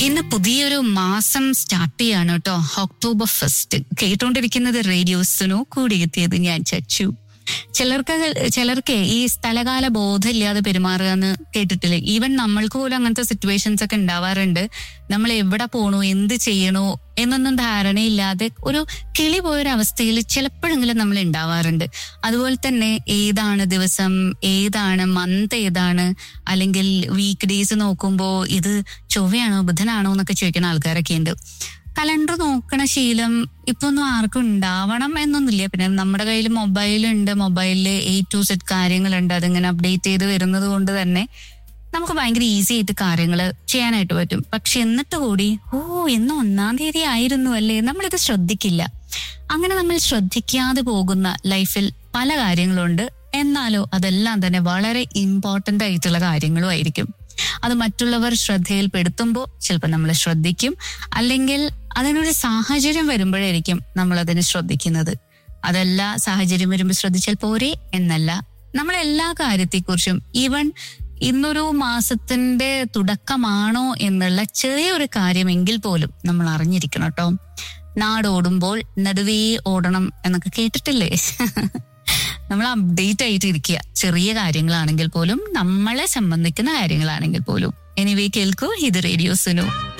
ഇന്ന് പുതിയൊരു മാസം സ്റ്റാർട്ട് ചെയ്യാണ് കേട്ടോ ഒക്ടോബർ ഫസ്റ്റ് കേട്ടോണ്ടിരിക്കുന്നത് റേഡിയോസിനോ കൂടിയെത്തിയത് ഞാൻ ചച്ചു ചിലർക്ക് ചിലർക്ക് ഈ സ്ഥലകാല ബോധമില്ലാതെ പെരുമാറുക എന്ന് കേട്ടിട്ടില്ലേ ഈവൻ നമ്മൾക്ക് പോലും അങ്ങനത്തെ സിറ്റുവേഷൻസ് ഒക്കെ ഉണ്ടാവാറുണ്ട് നമ്മൾ എവിടെ പോണു എന്ത് ചെയ്യണോ എന്നൊന്നും ധാരണയില്ലാതെ ഒരു കിളി പോയൊരവസ്ഥയിൽ ചിലപ്പോഴെങ്കിലും നമ്മൾ ഉണ്ടാവാറുണ്ട് അതുപോലെ തന്നെ ഏതാണ് ദിവസം ഏതാണ് മന്ത് ഏതാണ് അല്ലെങ്കിൽ വീക്ക് ഡേയ്സ് നോക്കുമ്പോൾ ഇത് ചൊവ്വയാണോ ബുധനാണോ എന്നൊക്കെ ചോദിക്കുന്ന ആൾക്കാരൊക്കെ ഉണ്ട് കലണ്ടർ നോക്കണ ശീലം ഇപ്പൊ ഒന്നും ആർക്കും ഉണ്ടാവണം എന്നൊന്നുമില്ല പിന്നെ നമ്മുടെ കയ്യിൽ മൊബൈലുണ്ട് മൊബൈലിൽ എ ടു സെറ്റ് കാര്യങ്ങളുണ്ട് അതിങ്ങനെ അപ്ഡേറ്റ് ചെയ്ത് വരുന്നത് കൊണ്ട് തന്നെ നമുക്ക് ഭയങ്കര ഈസി ആയിട്ട് കാര്യങ്ങൾ ചെയ്യാനായിട്ട് പറ്റും പക്ഷെ എന്നിട്ട് കൂടി ഓ ഇന്ന് ഒന്നാം തീയതി ആയിരുന്നു അല്ലേ നമ്മളിത് ശ്രദ്ധിക്കില്ല അങ്ങനെ നമ്മൾ ശ്രദ്ധിക്കാതെ പോകുന്ന ലൈഫിൽ പല കാര്യങ്ങളുണ്ട് എന്നാലോ അതെല്ലാം തന്നെ വളരെ ഇമ്പോർട്ടന്റ് ആയിട്ടുള്ള കാര്യങ്ങളും ആയിരിക്കും അത് മറ്റുള്ളവർ ശ്രദ്ധയിൽപ്പെടുത്തുമ്പോൾ ചിലപ്പോൾ നമ്മൾ ശ്രദ്ധിക്കും അല്ലെങ്കിൽ അതിനൊരു സാഹചര്യം വരുമ്പോഴായിരിക്കും നമ്മൾ അതിനെ ശ്രദ്ധിക്കുന്നത് അതല്ല സാഹചര്യം വരുമ്പോൾ ശ്രദ്ധിച്ചാൽ പോരെ എന്നല്ല നമ്മൾ എല്ലാ കാര്യത്തെക്കുറിച്ചും ഈവൻ ഇന്നൊരു മാസത്തിന്റെ തുടക്കമാണോ എന്നുള്ള ചെറിയൊരു കാര്യമെങ്കിൽ പോലും നമ്മൾ അറിഞ്ഞിരിക്കണം കേട്ടോ നാടോടുമ്പോൾ നടുവേ ഓടണം എന്നൊക്കെ കേട്ടിട്ടില്ലേ നമ്മൾ അപ്ഡേറ്റ് ആയിട്ട് ഇരിക്കുക ചെറിയ കാര്യങ്ങളാണെങ്കിൽ പോലും നമ്മളെ സംബന്ധിക്കുന്ന കാര്യങ്ങളാണെങ്കിൽ പോലും എനിവേ കേൾക്കൂ ഇത് റേഡിയോസിനു